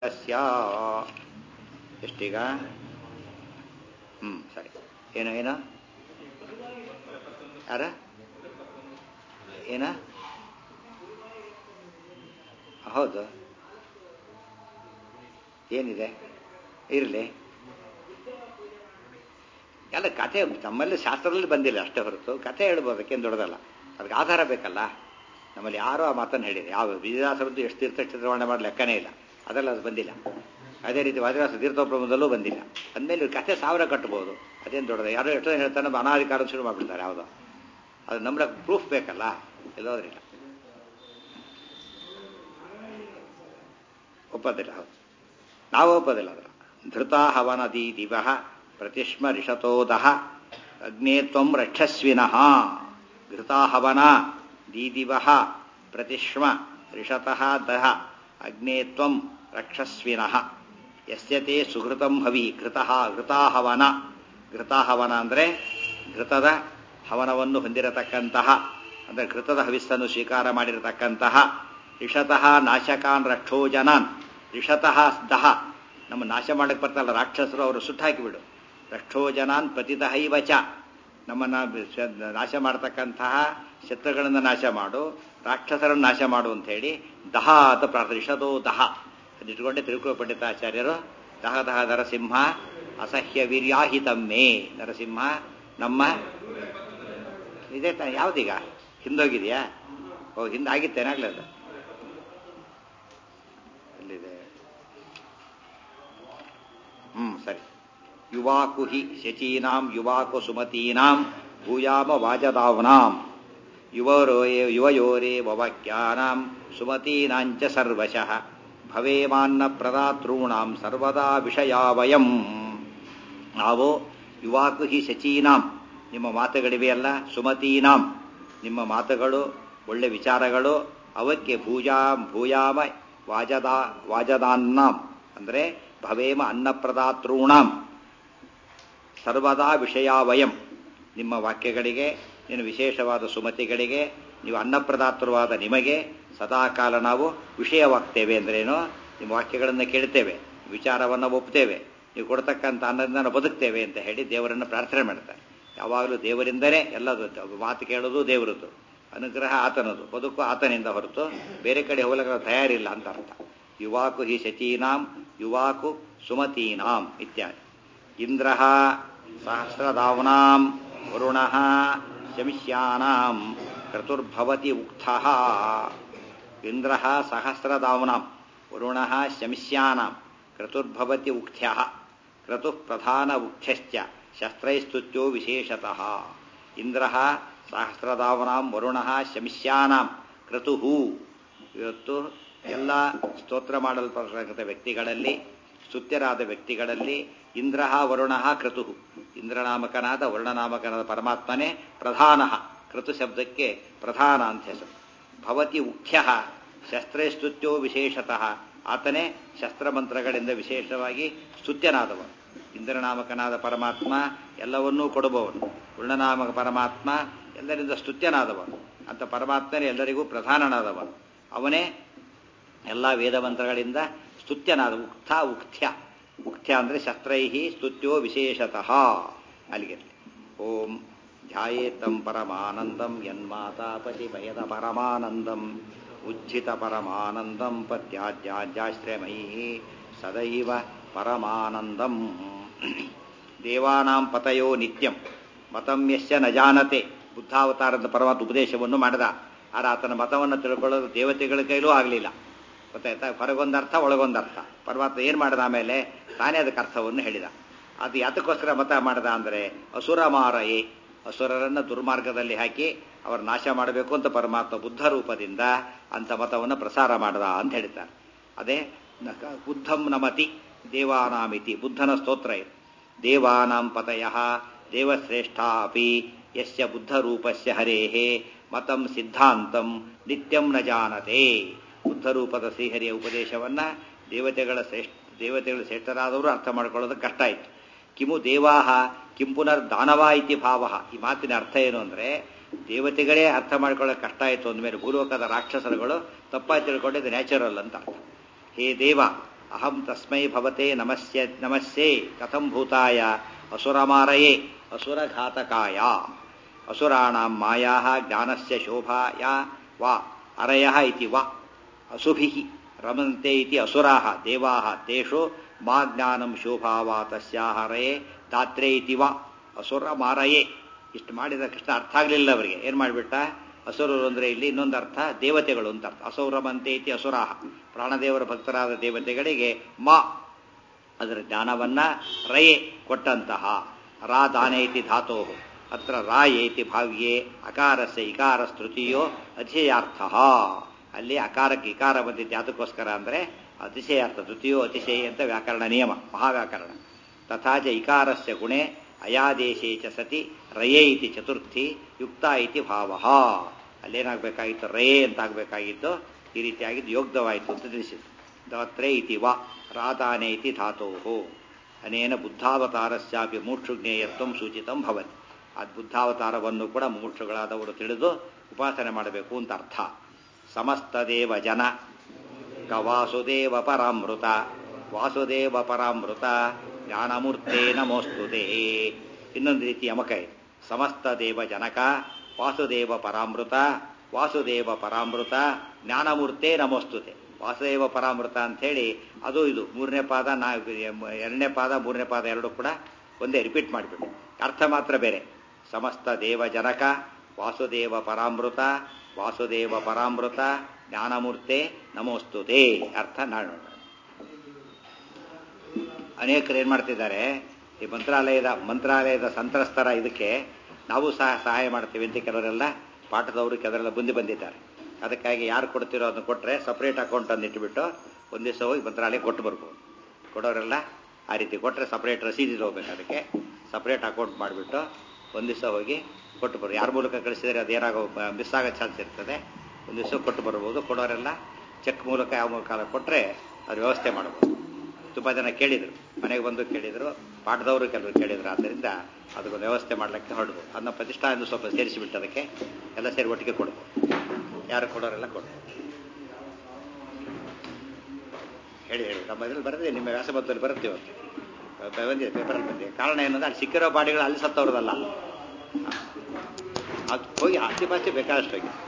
ಅಸ್ಯ ಎಷ್ಟೀಗ ಹ್ಞೂ ಸರಿ ಏನು ಏನು ಯಾರ ಏನ ಹೌದು ಏನಿದೆ ಇರಲಿ ಎಲ್ಲ ಕಥೆ ನಮ್ಮಲ್ಲಿ ಶಾಸ್ತ್ರದಲ್ಲಿ ಬಂದಿಲ್ಲ ಅಷ್ಟೇ ಹೊರತು ಕಥೆ ಹೇಳ್ಬೋದು ಅದಕ್ಕೇನು ದೊಡ್ಡದಲ್ಲ ಅದಕ್ಕೆ ಆಧಾರ ಬೇಕಲ್ಲ ನಮ್ಮಲ್ಲಿ ಯಾರೋ ಆ ಮಾತನ್ನು ಹೇಳಿದೆ ಯಾವ ವಿಜಯದಾಸರದ್ದು ಎಷ್ಟು ತೀರ್ಥ ಚಿತ್ರವರ್ಣೆ ಮಾಡಿ ಲೆಕ್ಕನೇ ಇಲ್ಲ ಅದೆಲ್ಲ ಅದು ಬಂದಿಲ್ಲ ಅದೇ ರೀತಿ ವಾದಿರಾಸ ತೀರ್ಥೋಪ್ರಮದಲ್ಲೂ ಬಂದಿಲ್ಲ ಅಂದಮೇಲೆ ಇವ್ರು ಕಥೆ ಸಾವಿರ ಕಟ್ಬೋದು ಅದೇನು ದೊಡ್ಡದು ಯಾರೋ ಎಷ್ಟೋ ಹೇಳ್ತಾನೆ ಅನಾಧಿಕಾರ ಶುರು ಮಾಡಿಬಿಡ್ತಾರೆ ಯಾವುದೋ ಅದು ನಮ್ಗೆ ಪ್ರೂಫ್ ಬೇಕಲ್ಲ ಎಲ್ಲೋದ್ರಿಲ್ಲ ಒಪ್ಪದಿಲ್ಲ ಹೌದು ನಾವು ಒಪ್ಪದಿಲ್ಲ ಅದರ ಧೃತಾ ಹವನದಿ ದಿವ ಪ್ರತಿಷ್ಮ ರಿಷತೋದಹ ಅಗ್ನೇ ತ್ವಂ ರಕ್ಷಸ್ವಿನಃ ಘೃತಾ ಹವನ ದೀದಿವ ಪ್ರತಿಷ್ಮ ರಿಷತಃ ದಹ ಅಗ್ನೇ ತ್ವಂ ರಕ್ಷಸ್ವಿನಃ ಯಸ್ಯತೆ ಸುಘೃತಂ ಹವಿ ಘೃತಃ ಘೃತಾಹವನ ಘೃತಾಹವನ ಅಂದರೆ ಘೃತದ ಹವನವನ್ನು ಹೊಂದಿರತಕ್ಕಂತಹ ಅಂದರೆ ಘೃತದ ಹವಿಸ್ಸನ್ನು ಸ್ವೀಕಾರ ಮಾಡಿರತಕ್ಕಂತಹ ರಿಷತಃ ನಾಶಕಾನ್ ರಕ್ಷೋ ಜನಾನ್ ರಿಷತಃ ದಹ ನಮ್ಮ ನಾಶ ಮಾಡಕ್ಕೆ ಬರ್ತಾರಲ್ಲ ರಾಕ್ಷಸರು ಅವರು ಸುಟ್ಟಾಕಿಬಿಡು ರಕ್ಷೋ ಜನಾನ್ ಪ್ರತಿದಹೈವಚ ನಮ್ಮನ್ನ ನಾಶ ಮಾಡತಕ್ಕಂತಹ ಶತ್ರುಗಳನ್ನು ನಾಶ ಮಾಡು ರಾಕ್ಷಸರನ್ನು ನಾಶ ಮಾಡು ಅಂತ ಹೇಳಿ ದಹ ಅಂತ ಪ್ರಾರ್ಥನೆ ರಿಷದೋ ದಹ ಅದಿಟ್ಕೊಂಡೆ ತಿರುಕುಳ ಪಂಡಿತಾಚಾರ್ಯರು ದಹ ದಹ ನರಸಿಂಹ ಅಸಹ್ಯ ವೀರ್ಯಾಹಿತಮ್ಮೆ ನರಸಿಂಹ ನಮ್ಮ ಇದೇ ತಾನೆ ಯಾವ್ದೀಗ ಹಿಂದೋಗಿದೆಯಾ ಓ ಹಿಂದೆ ಆಗಿತ್ತೇನಾಗ್ಲೇ ಅದು ಎಲ್ಲಿದೆ ಹ್ಮ್ ಸರಿ ಯುವಾಕು ಹಿ ಶಚೀನಾಂ ಯುವಾಕು ಸುಮತೀನಾಂ ಭೂಯಾಮ ವಾಜದಾವ್ನಾಂ ಯುವರೋ ಯುವಯೋರೇ ವವಾಕ್ಯಾನಾಂ ಸುಮತೀನಾಂಚ ಸರ್ವಶಃ ಭವೇಮಾನ್ನ ಪ್ರದಾತॄಣಾಂ ಸರ್ವದಾ ವಿಷಯಾವಯಂ ನಾವು ಯುವಾಕು ಹಿ ಶಚೀನಾಂ ನಿಮ್ಮ ಮಾತುಗಳಿವೆಯಲ್ಲ ಸುಮತೀನಾಂ ನಿಮ್ಮ ಮಾತುಗಳು ಒಳ್ಳೆ ವಿಚಾರಗಳು ಅವಕ್ಕೆ ಭೂಜಾ ಭೂಯಾಮ ವಾಜದಾ ವಾಜದಾನ್ನಾಂ ಅಂದರೆ ಭವೇಮ ಅನ್ನಪ್ರದಾತॄಣಾಂ ಸರ್ವದಾ ವಿಷಯಾವಯಂ ನಿಮ್ಮ ವಾಕ್ಯಗಳಿಗೆ ನಿನ್ನ ವಿಶೇಷವಾದ ಸುಮತಿಗಳಿಗೆ ನೀವು ಅನ್ನಪ್ರದಾತೃವಾದ ನಿಮಗೆ ಸದಾಕಾಲ ನಾವು ವಿಷಯವಾಗ್ತೇವೆ ಅಂದ್ರೇನು ನಿಮ್ಮ ವಾಕ್ಯಗಳನ್ನು ಕೇಳ್ತೇವೆ ವಿಚಾರವನ್ನು ಒಪ್ತೇವೆ ನೀವು ಕೊಡ್ತಕ್ಕಂಥ ಅನ್ನದಿಂದ ಬದುಕ್ತೇವೆ ಅಂತ ಹೇಳಿ ದೇವರನ್ನು ಪ್ರಾರ್ಥನೆ ಮಾಡ್ತಾರೆ ಯಾವಾಗಲೂ ದೇವರಿಂದನೇ ಎಲ್ಲದು ಮಾತು ಕೇಳೋದು ದೇವರದ್ದು ಅನುಗ್ರಹ ಆತನದು ಬದುಕು ಆತನಿಂದ ಹೊರತು ಬೇರೆ ಕಡೆ ಹೋಗಲಿಕ್ಕೆ ತಯಾರಿಲ್ಲ ಅಂತ ಅರ್ಥ ಯುವಾಕು ಹಿ ಶಚೀನಾಂ ಯುವಾಕು ಸುಮತೀನಾಂ ಇತ್ಯಾದಿ ಇಂದ್ರ ಸಹಸ್ರದಾವನಾಂ ವರುಣ ಶಮಿಷ್ಯಾನಾಂ ಕ್ರತುರ್ಭವತಿ ಉಕ್ಥ ಇಂದ್ರ ಸಹಸ್ರದಾವನಾಂ ವರುಣ ಶಮಿಷ್ಯಾನಾಂ ಕ್ರತುರ್ಭವತಿ ಉಕ್ಥ್ಯ ಕ್ರತು ಪ್ರಧಾನ ಉಕ್ಥ್ಯಶ್ಚ ಶಸ್ತ್ರೈಸ್ತುತ್ಯೋ ವಿಶೇಷತಃ ಇಂದ್ರ ಸಹಸ್ರದಾವನಾಂ ವರುಣ ಶಮಿಷ್ಯಾನಾಂ ಕ್ರತು ಇವತ್ತು ಎಲ್ಲ ಸ್ತೋತ್ರ ಮಾಡಲ್ಪಟ್ಟಂಥ ವ್ಯಕ್ತಿಗಳಲ್ಲಿ ಸ್ತುತ್ಯರಾದ ವ್ಯಕ್ತಿಗಳಲ್ಲಿ ಇಂದ್ರ ವರುಣ ಕ್ರತು ಇಂದ್ರನಾಮಕನಾದ ವರ್ಣನಾಮಕನಾದ ಪರಮಾತ್ಮನೇ ಪ್ರಧಾನ ಕ್ರತು ಶಬ್ದಕ್ಕೆ ಪ್ರಧಾನ ಅಂತ ಹೆಸರು ಭವತಿ ಮುಖ್ಯ ಶಸ್ತ್ರಸ್ತುತ್ಯೋ ವಿಶೇಷತಃ ಆತನೇ ಶಸ್ತ್ರಮಂತ್ರಗಳಿಂದ ವಿಶೇಷವಾಗಿ ಸ್ತುತ್ಯನಾದವ ಇಂದ್ರನಾಮಕನಾದ ಪರಮಾತ್ಮ ಎಲ್ಲವನ್ನೂ ಕೊಡುವವನು ವರ್ಣನಾಮಕ ಪರಮಾತ್ಮ ಎಲ್ಲರಿಂದ ಸ್ತುತ್ಯನಾದವನು ಅಂತ ಪರಮಾತ್ಮನೇ ಎಲ್ಲರಿಗೂ ಪ್ರಧಾನನಾದವನು ಅವನೇ ಎಲ್ಲ ವೇದಮಂತ್ರಗಳಿಂದ ಸ್ತುತ್ಯನಾದ ಉಕ್ಥ ಉಕ್ಥ್ಯ ಉಕ್ಥ್ಯ ಅಂದರೆ ಶಸ್ತ್ರೈಹಿ ಸ್ತುತ್ಯೋ ವಿಶೇಷತಃ ಅಲ್ಲಿಗೆ ಓಂ ಧ್ಯಾಯೇತಂ ಪರಮಾನಂದಂ ಯನ್ಮಾತಾಪತಿ ಭಯದ ಪರಮಾನಂದಂ ಉಜ್ಜಿತ ಪರಮಾನಂದಂ ಪತ್ಯಾಜ್ಯಾಶ್ರಮೈ ಸದೈವ ಪರಮಾನಂದಂ ದೇವಾನಾಂ ಪತಯೋ ನಿತ್ಯಂ ಮತಂ ಯಶ್ಯ ನ ಜಾನತೆ ಬುದ್ಧಾವತಾರದ ಪರಮಾತ್ಮ ಉಪದೇಶವನ್ನು ಮಾಡಿದ ಆದರೆ ಆತನ ಮತವನ್ನು ತಿಳ್ಕೊಳ್ಳೋದು ದೇವತೆಗಳ ಕೈಲೂ ಆಗಲಿಲ್ಲ ಗೊತ್ತಾಯ್ತಾ ಹೊರಗೊಂದರ್ಥ ಒಳಗೊಂದರ್ಥ ಪರಮಾತ್ಮ ಏನು ಮಾಡಿದ ಆಮೇಲೆ ತಾನೇ ಅದಕ್ಕೆ ಅರ್ಥವನ್ನು ಹೇಳಿದ ಅದು ಯಾತಕ್ಕೋಸ್ಕರ ಮತ ಮಾಡಿದ ಅಂದರೆ ಅಸುರ ಮಾರಯೇ ಅಸುರರನ್ನು ದುರ್ಮಾರ್ಗದಲ್ಲಿ ಹಾಕಿ ಅವರ ನಾಶ ಮಾಡಬೇಕು ಅಂತ ಪರಮಾತ್ಮ ಬುದ್ಧ ರೂಪದಿಂದ ಅಂತ ಮತವನ್ನು ಪ್ರಸಾರ ಮಾಡದ ಅಂತ ಹೇಳ್ತಾರೆ ಅದೇ ಬುದ್ಧಂ ನಮತಿ ದೇವಾನಾಮಿತಿ ಬುದ್ಧನ ಸ್ತೋತ್ರ ಇದು ದೇವಾನಾಂ ಪತಯ ದೇವಶ್ರೇಷ್ಠ ಅಪಿ ಯಸ್ಯ ಬುದ್ಧ ರೂಪಸ್ಯ ಹರೇಹೇ ಮತಂ ಸಿದ್ಧಾಂತಂ ನಿತ್ಯಂ ನ ಜಾನತೆ ಬುದ್ಧ ರೂಪದ ಶ್ರೀಹರಿಯ ಉಪದೇಶವನ್ನ ದೇವತೆಗಳ ಶ್ರೇಷ್ಠ ದೇವತೆಗಳು ಶ್ರೇಷ್ಠರಾದವರು ಅರ್ಥ ಮಾಡ್ಕೊಳ್ಳೋದು ಕಷ್ಟ ಆಯ್ತು ಕಿಮು ದೇವಾಹ ಕಿಂ ಪುನರ್ ದಾನವ ಇತಿ ಭಾವ ಈ ಮಾತಿನ ಅರ್ಥ ಏನು ಅಂದ್ರೆ ದೇವತೆಗಳೇ ಅರ್ಥ ಮಾಡ್ಕೊಳ್ಳೋಕೆ ಕಷ್ಟ ಆಯಿತು ಅಂದಮೇಲೆ ಭೂಲೋಕದ ರಾಕ್ಷಸರುಗಳು ತಪ್ಪಾಗಿ ತಿಳ್ಕೊಂಡಿದ್ದು ನ್ಯಾಚುರಲ್ ಅಂತ ಅರ್ಥ ಹೇ ದೇವ ಅಹಂ ತಸ್ಮೈ ಭವತೆ ನಮಸ್ಯ ನಮಸ್ಯೆ ಕಥಂ ಭೂತಾಯ ಅಸುರಮಾರಯೇ ಅಸುರಘಾತಕಾಯ ಅಸುರಾಣಾಂ ಮಾಯಾ ಜ್ಞಾನಸ್ಯ ಶೋಭಾಯ ವಾ ಅರಯ ಇತಿ ವಾ ಅಸುಭಿ ರಮಂತೆ ಇತಿ ಅಸುರಾಹ ದೇವಾಹ ತೇಷು ಮಾ ಜ್ಞಾನಂ ಶೋಭಾವಾ ತಸ್ಯಾಹ ಹರಯೇ ದಾತ್ರೆ ಇತಿ ವಾ ಅಸುರ ಮಾರಯೇ ಇಷ್ಟು ಮಾಡಿದ ಕೃಷ್ಣ ಅರ್ಥ ಆಗಲಿಲ್ಲ ಅವರಿಗೆ ಏನು ಮಾಡಿಬಿಟ್ಟ ಅಸುರರು ಅಂದರೆ ಇಲ್ಲಿ ಇನ್ನೊಂದು ಅರ್ಥ ದೇವತೆಗಳು ಅಂತ ಅರ್ಥ ಅಸೌರಮಂತೆ ಇತಿ ಅಸುರಾಹ ಪ್ರಾಣದೇವರ ಭಕ್ತರಾದ ದೇವತೆಗಳಿಗೆ ಮಾ ಅದರ ಜ್ಞಾನವನ್ನ ರಯೆ ಕೊಟ್ಟಂತಹ ರಾ ದಾನೆ ಇತಿ ಧಾತೋ ಅತ್ರ ರಾ ಏತಿ ಭಾವ್ಯೆ ಅಕಾರಸ್ಯ ಇಕಾರ ಸ್ತೃತಿಯೋ ಅತಿಶಯಾರ್ಥ ಅಲ್ಲಿ ಅಕಾರಕ್ಕೆ ಇಕಾರ ಬಂದಿದ್ದು ಯಾತಕ್ಕೋಸ್ಕರ ಅಂದರೆ ಅತಿಶಯಾರ್ಥ ತೃತೀಯೋ ಅತಿಶಯ ಅಂತ ವ್ಯಾಕರಣ ನಿಯಮ ಮಹಾವ್ಯಾಕರಣ ತಥಾಚ ಇಕಾರಸ್ಯ ಗುಣೆ ಅಯಾದೇಶೇ ಚ ಸತಿ ರಯೇ ಇತಿ ಚತುರ್ಥಿ ಯುಕ್ತ ಇತಿ ಭಾವ ಅಲ್ಲೇನಾಗಬೇಕಾಗಿತ್ತು ರಯೇ ಅಂತ ಆಗಬೇಕಾಗಿತ್ತು ಈ ರೀತಿಯಾಗಿದ್ದು ಯೋಗ್ಯವಾಯಿತು ಅಂತ ತಿಳಿಸಿತು ದಾತ್ರೆ ಇತಿ ವಾ ರಾಧಾನೆ ಇತಿ ಧಾತೋ ಅನೇನ ಬುದ್ಧಾವತಾರಸ್ಯಾಪಿ ಮೂಕ್ಷುಜ್ಞೇಯತ್ವ ಸೂಚಿತಂ ಭವತಿ ಅದು ಬುದ್ಧಾವತಾರವನ್ನು ಕೂಡ ಮುಮುಕ್ಷುಗಳಾದವರು ತಿಳಿದು ಉಪಾಸನೆ ಮಾಡಬೇಕು ಅಂತ ಅರ್ಥ ಸಮಸ್ತದೇವ ಜನ ಕ ವಾಸುದೇವ ಪರಾಮೃತ ವಾಸುದೇವ ಪರಾಮೃತ ಜ್ಞಾನಮೂರ್ತೆ ನಮೋಸ್ತುತೆ ಇನ್ನೊಂದು ರೀತಿ ಯಮಕ ಇದೆ ಸಮಸ್ತ ದೇವ ಜನಕ ವಾಸುದೇವ ಪರಾಮೃತ ವಾಸುದೇವ ಪರಾಮೃತ ಜ್ಞಾನಮೂರ್ತೆ ನಮೋಸ್ತುತೆ ವಾಸುದೇವ ಪರಾಮೃತ ಅಂಥೇಳಿ ಅದು ಇದು ಮೂರನೇ ಪಾದ ನಾ ಎರಡನೇ ಪಾದ ಮೂರನೇ ಪಾದ ಎರಡು ಕೂಡ ಒಂದೇ ರಿಪೀಟ್ ಮಾಡಿಬಿಟ್ಟು ಅರ್ಥ ಮಾತ್ರ ಬೇರೆ ಸಮಸ್ತ ದೇವ ಜನಕ ವಾಸುದೇವ ಪರಾಮೃತ ವಾಸುದೇವ ಪರಾಮೃತ ಜ್ಞಾನಮೂರ್ತೆ ನಮೋಸ್ತುತೆ ಅರ್ಥ ನಾಡು ಅನೇಕರು ಏನು ಮಾಡ್ತಿದ್ದಾರೆ ಈ ಮಂತ್ರಾಲಯದ ಮಂತ್ರಾಲಯದ ಸಂತ್ರಸ್ತರ ಇದಕ್ಕೆ ನಾವು ಸಹ ಸಹಾಯ ಮಾಡ್ತೀವಿ ಅಂತ ಕೆಲವರೆಲ್ಲ ಪಾಠದವರು ಕೆಲವರೆಲ್ಲ ಬಂದು ಬಂದಿದ್ದಾರೆ ಅದಕ್ಕಾಗಿ ಯಾರು ಕೊಡ್ತಿರೋ ಅದನ್ನು ಕೊಟ್ಟರೆ ಸಪ್ರೇಟ್ ಅಕೌಂಟ್ ಅಂತ ಇಟ್ಬಿಟ್ಟು ಒಂದು ದಿವಸ ಹೋಗಿ ಮಂತ್ರಾಲಯ ಕೊಟ್ಟು ಬರ್ಬೋದು ಕೊಡೋರೆಲ್ಲ ಆ ರೀತಿ ಕೊಟ್ಟರೆ ಸಪ್ರೇಟ್ ರಸೀದಿ ಹೋಗ್ಬೇಕು ಅದಕ್ಕೆ ಸಪ್ರೇಟ್ ಅಕೌಂಟ್ ಮಾಡಿಬಿಟ್ಟು ಒಂದು ದಿವಸ ಹೋಗಿ ಕೊಟ್ಟು ಬರೋ ಯಾರ ಮೂಲಕ ಕಳಿಸಿದರೆ ಅದು ಏನಾಗೋ ಮಿಸ್ ಆಗೋ ಚಾನ್ಸ್ ಇರ್ತದೆ ಒಂದು ದಿವಸ ಕೊಟ್ಟು ಬರ್ಬೋದು ಕೊಡೋರೆಲ್ಲ ಚೆಕ್ ಮೂಲಕ ಯಾವ ಮೂಲಕ ಕೊಟ್ಟರೆ ಅದು ವ್ಯವಸ್ಥೆ ಮಾಡ್ಬೋದು ತುಂಬ ಜನ ಕೇಳಿದರು ಮನೆಗೆ ಬಂದು ಕೇಳಿದರು ಪಾಠದವರು ಕೆಲವರು ಕೇಳಿದರು ಆದ್ದರಿಂದ ಅದಕ್ಕೊಂದು ವ್ಯವಸ್ಥೆ ಮಾಡಲಿಕ್ಕೆ ಹೊರಡ್ಬೋದು ಅದನ್ನ ಪ್ರತಿಷ್ಠಾ ಎಂದು ಸ್ವಲ್ಪ ಸೇರಿಸಿಬಿಟ್ಟು ಅದಕ್ಕೆ ಎಲ್ಲ ಸೇರಿ ಒಟ್ಟಿಗೆ ಕೊಡ್ಬೋದು ಯಾರು ಕೊಡೋರೆಲ್ಲ ಕೊಡ್ಬೋದು ಹೇಳಿ ಹೇಳಿ ನಮ್ಮ ಇದ್ರಲ್ಲಿ ಬರುತ್ತೆ ನಿಮ್ಮ ವ್ಯಾಸಪತ್ರದಲ್ಲಿ ಬರುತ್ತೆ ಇವತ್ತು ಬಂದಿದೆ ಪೇಪರಲ್ಲಿ ಬಂದಿದೆ ಕಾರಣ ಏನಂದ್ರೆ ಅಲ್ಲಿ ಸಿಕ್ಕಿರೋ ಬಾಡಿಗಳು ಅಲ್ಲಿ ಸತ್ತವ್ರದಲ್ಲ ಅದು ಹೋಗಿ ಆಸ್ತಿ ಪಾಸ್ತಿ ಬೇಕಾದಷ್ಟು ಹೋಗಿ